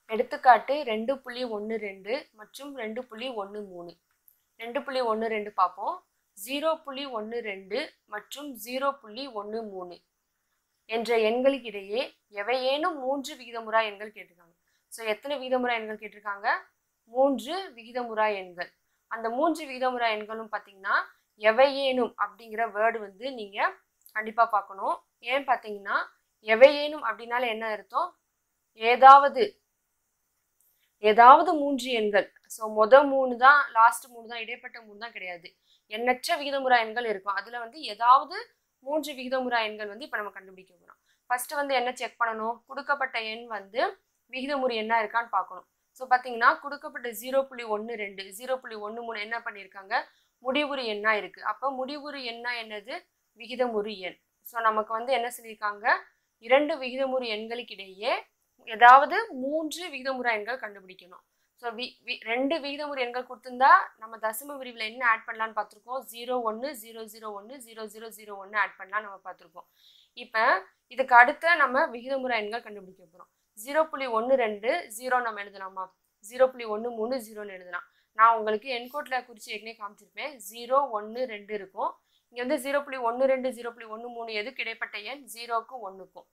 எடுத்துக்காட்டு ரெண்டு புள்ளி ஒன்று ரெண்டு மற்றும் ரெண்டு புள்ளி ஒன்று மூணு ரெண்டு புள்ளி ஒன்று ரெண்டு பார்ப்போம் ஜீரோ புள்ளி ஒன்று ரெண்டு மற்றும் ஜீரோ புள்ளி ஒன்று மூணு என்ற எண்களுக்கிடையே எவையேனும் மூன்று விகிதமுறா எண்கள் கேட்டிருக்காங்க ஸோ எத்தனை விகிதமுறா எண்கள் கேட்டிருக்காங்க மூன்று விகிதமுறா எண்கள் அந்த மூன்று விகிதமுறா எண்களும் பார்த்தீங்கன்னா எவையேனும் அப்படிங்கிற வேர்டு வந்து நீங்கள் கண்டிப்பாக பார்க்கணும் ஏன் பார்த்தீங்கன்னா எவையேனும் அப்படின்னால என்ன அர்த்தம் ஏதாவது ஏதாவது மூன்று எண்கள் ஸோ மொத மூணு தான் லாஸ்ட் மூணு தான் இடைப்பட்ட மூணு தான் கிடையாது எண்ணற்ற விகிதமுறா எண்கள் இருக்கும் அதில் வந்து ஏதாவது மூன்று விகிதமுறா எண்கள் வந்து இப்போ நம்ம கண்டுபிடிக்க போகிறோம் ஃபர்ஸ்ட் வந்து என்ன செக் பண்ணணும் கொடுக்கப்பட்ட எண் வந்து விகிதமுறு என்ன இருக்கான்னு பார்க்கணும் ஸோ பார்த்தீங்கன்னா கொடுக்கப்பட்ட ஜீரோ புள்ளி ஒன்று ரெண்டு ஜீரோ புள்ளி ஒன்று மூணு என்ன பண்ணியிருக்காங்க முடிவுறு எண்ணா இருக்கு அப்போ முடிவுறு எண்ணா என்னது விகிதமுறு எண் ஸோ நமக்கு வந்து என்ன சொல்லியிருக்காங்க இரண்டு விகிதமுறு எண்களுக்கு இடையே ஏதாவது மூன்று விகிதமுறை எண்கள் கண்டுபிடிக்கணும் ஸோ வி வி ரெண்டு விகிதமுறை எண்கள் கொடுத்துருந்தா நம்ம தசம விரிவில் என்ன ஆட் பண்ணலான்னு பார்த்துருக்கோம் ஜீரோ ஒன்று ஜீரோ ஜீரோ ஒன்று ஜீரோ ஜீரோ ஜீரோ ஒன்று ஆட் பண்ணலாம் நம்ம பார்த்துருக்கோம் இப்போ இதுக்கு அடுத்த நம்ம விகிதமுறை எண்கள் கண்டுபிடிக்க போகிறோம் ஜீரோ புள்ளி ஒன்று ரெண்டு ஜீரோ நம்ம எழுதலாமா ஜீரோ புள்ளி ஒன்று மூணு ஜீரோன்னு எழுதலாம் நான் உங்களுக்கு என்கோட்டில் குறித்து ஏற்கனவே காமிச்சிருப்பேன் ஜீரோ ஒன்று ரெண்டு இருக்கும் இங்கே வந்து ஜீரோ புள்ளி ஒன்று ரெண்டு ஜீரோ புள்ளி ஒன்று மூணு எதுக்கு இடைப்பட்ட எண் ஜீரோக்கும் ஒன்றுக்கும்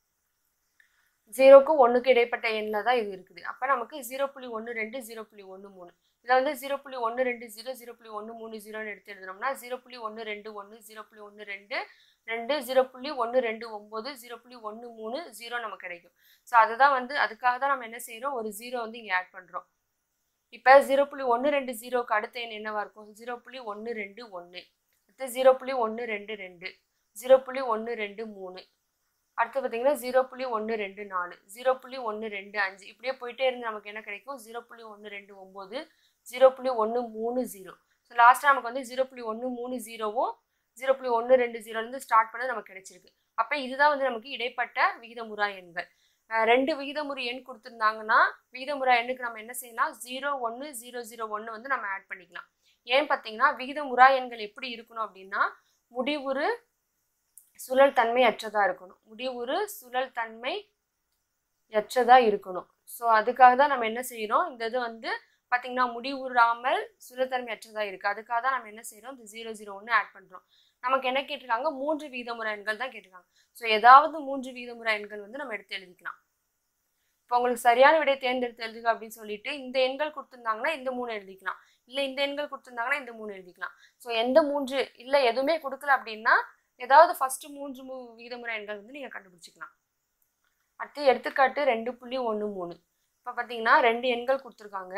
ஜீரோக்கும் ஒன்றுக்கு இடைப்பட்ட எண்ணில் தான் இது இருக்குது அப்போ நமக்கு ஜீரோ புள்ளி ஒன்று ரெண்டு ஜீரோ புள்ளி ஒன்று மூணு இதில் வந்து ஜீரோ புள்ளி ஒன்று ரெண்டு ஜீரோ ஜீரோ புள்ளி ஒன்று மூணு ஜீரோன்னு எடுத்து எழுதுனோம்னா ஜீரோ புள்ளி ஒன்று ரெண்டு ஒன்று ஜீரோ புள்ளி ஒன்று ரெண்டு ரெண்டு ஜீரோ புள்ளி ஒன்று ரெண்டு ஒம்பது ஜீரோ புள்ளி ஒன்று மூணு ஜீரோ நமக்கு கிடைக்கும் ஸோ அதுதான் வந்து அதுக்காக தான் நம்ம என்ன செய்கிறோம் ஒரு ஜீரோ வந்து இங்கே ஆட் பண்ணுறோம் இப்போ ஜீரோ புள்ளி ஒன்று ரெண்டு ஜீரோக்கு அடுத்த எண் என்னவா இருக்கும் ஜீரோ புள்ளி ஒன்று ரெண்டு ஒன்று அடுத்து ஜீரோ புள்ளி ஒன்று ரெண்டு ரெண்டு ஜீரோ புள்ளி ஒன்று ரெண்டு மூணு அடுத்து பார்த்தீங்கன்னா ஜீரோ புள்ளி ஒன்று ரெண்டு நாலு ஜீரோ புள்ளி ஒன்று ரெண்டு அஞ்சு இப்படியே போயிட்டே இருந்து நமக்கு என்ன கிடைக்கும் ஜீரோ புள்ளி ஒன்று ரெண்டு ஒம்பது ஜீரோ புள்ளி ஒன்று மூணு ஜீரோ ஸோ லாஸ்ட்டாக நமக்கு வந்து ஜீரோ புள்ளி ஒன்று மூணு ஜீரோவும் ஜீரோ புள்ளி ஒன்று ரெண்டு ஜீரோலேருந்து ஸ்டார்ட் பண்ண நமக்கு கிடைச்சிருக்கு அப்போ இதுதான் வந்து நமக்கு இடைப்பட்ட விகிதமுறா எண்கள் அஹ் ரெண்டு விகிதமுறு எண் கொடுத்துருந்தாங்கன்னா விகிதமுறா எண்ணுக்கு நம்ம என்ன செய்யலாம் ஜீரோ ஒன்று ஜீரோ ஜீரோ ஒன்று வந்து நம்ம ஆட் பண்ணிக்கலாம் ஏன் பார்த்தீங்கன்னா விகிதமுறா எண்கள் எப்படி இருக்கணும் அப்படின்னா முடிவுறு சுழல் தன்மை அற்றதா இருக்கணும் முடிவுறு சுழல் தன்மை அற்றதா இருக்கணும் ஸோ அதுக்காக தான் நம்ம என்ன செய்கிறோம் இந்த இது வந்து பார்த்தீங்கன்னா முடிவுறாமல் சுழல்தன்மை அற்றதா இருக்கு அதுக்காக தான் நம்ம என்ன செய்கிறோம் இந்த ஜீரோ ஜீரோ ஒன்று ஆட் பண்ணுறோம் நமக்கு என்ன கேட்டிருக்காங்க மூன்று விகிதமுறை எண்கள் தான் கேட்டிருக்காங்க ஸோ ஏதாவது மூன்று விகிதமுறை எண்கள் வந்து நம்ம எடுத்து எழுதிக்கலாம் இப்போ உங்களுக்கு சரியான விடை தேர்ந்தெடுத்து எழுதுக அப்படின்னு சொல்லிட்டு இந்த எண்கள் கொடுத்துருந்தாங்கன்னா இந்த மூணு எழுதிக்கலாம் இல்லை இந்த எண்கள் கொடுத்துருந்தாங்கன்னா இந்த மூணு எழுதிக்கலாம் ஸோ எந்த மூன்று இல்லை எதுவுமே கொடுக்கல அப்படின்னா ஏதாவது ஃபர்ஸ்ட் மூன்று மூ விகிதமுறை எண்கள் வந்து நீங்கள் கண்டுபிடிச்சிக்கலாம் அடுத்து எடுத்துக்காட்டு ரெண்டு புள்ளி ஒன்று மூணு இப்போ பார்த்தீங்கன்னா ரெண்டு எண்கள் கொடுத்துருக்காங்க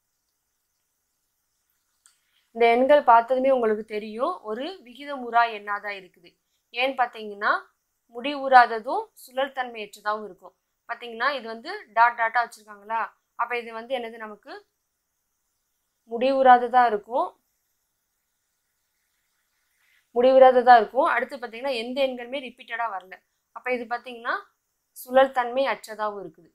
இந்த எண்கள் பார்த்ததுமே உங்களுக்கு தெரியும் ஒரு விகிதமுறா எண்ணாக தான் இருக்குது ஏன்னு பார்த்தீங்கன்னா முடிவுறாததும் சுழல்தன்மையற்றதாகவும் இருக்கும் பார்த்தீங்கன்னா இது வந்து டாட் டாட்டாக வச்சுருக்காங்களா அப்போ இது வந்து என்னது நமக்கு முடிவுறாததாக இருக்கும் முடிவுறாததாக இருக்கும் அடுத்து பார்த்தீங்கன்னா எந்த எண்களுமே ரிப்பீட்டடாக வரல அப்போ இது பார்த்தீங்கன்னா சுழல்தன்மை அற்றதாகவும் இருக்குது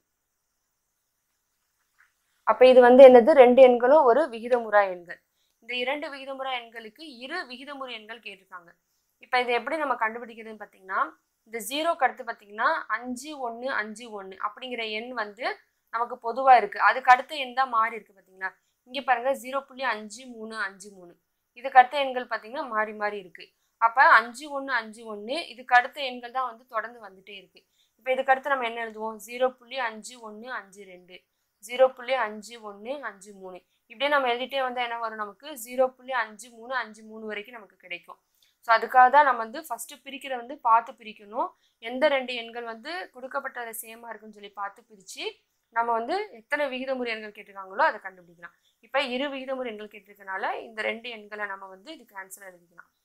அப்போ இது வந்து என்னது ரெண்டு எண்களும் ஒரு விகிதமுறா எண்கள் இந்த இரண்டு விகிதமுறா எண்களுக்கு இரு விகிதமுறை எண்கள் கேட்டிருக்காங்க இப்போ இதை எப்படி நம்ம கண்டுபிடிக்கிறதுன்னு பார்த்தீங்கன்னா இந்த ஜீரோக்கு அடுத்து பார்த்தீங்கன்னா அஞ்சு ஒன்று அஞ்சு ஒன்று அப்படிங்கிற எண் வந்து நமக்கு பொதுவாக இருக்குது அதுக்கு அடுத்த எண் தான் மாறி இருக்குது பார்த்தீங்களா இங்கே பாருங்கள் ஜீரோ புள்ளி அஞ்சு மூணு அஞ்சு மூணு இதுக்கு அடுத்த எண்கள் பார்த்தீங்கன்னா மாறி மாறி இருக்குது அப்போ அஞ்சு ஒன்று அஞ்சு ஒன்று இதுக்கு அடுத்த எண்கள் தான் வந்து தொடர்ந்து வந்துட்டே இருக்குது இப்போ இதுக்கு அடுத்து நம்ம என்ன எழுதுவோம் ஜீரோ புள்ளி அஞ்சு ஒன்று அஞ்சு ரெண்டு ஜீரோ புள்ளி அஞ்சு ஒன்று அஞ்சு மூணு இப்படியே நம்ம எழுதிட்டே வந்தால் என்ன வரும் நமக்கு ஜீரோ புள்ளி அஞ்சு மூணு அஞ்சு மூணு வரைக்கும் நமக்கு கிடைக்கும் ஸோ அதுக்காக தான் நம்ம வந்து ஃபஸ்ட்டு பிரிக்கிற வந்து பார்த்து பிரிக்கணும் எந்த ரெண்டு எண்கள் வந்து கொடுக்கப்பட்ட சேமாக இருக்குன்னு சொல்லி பார்த்து பிரித்து நம்ம வந்து எத்தனை விகிதமுறை எண்கள் கேட்டிருக்காங்களோ அதை கண்டுபிடிக்கலாம் இப்போ இரு விகிதமுறை எண்கள் கேட்டிருக்கனால இந்த ரெண்டு எண்களை நம்ம வந்து இதுக்கு ஆன்சர் எழுதிக்கலாம்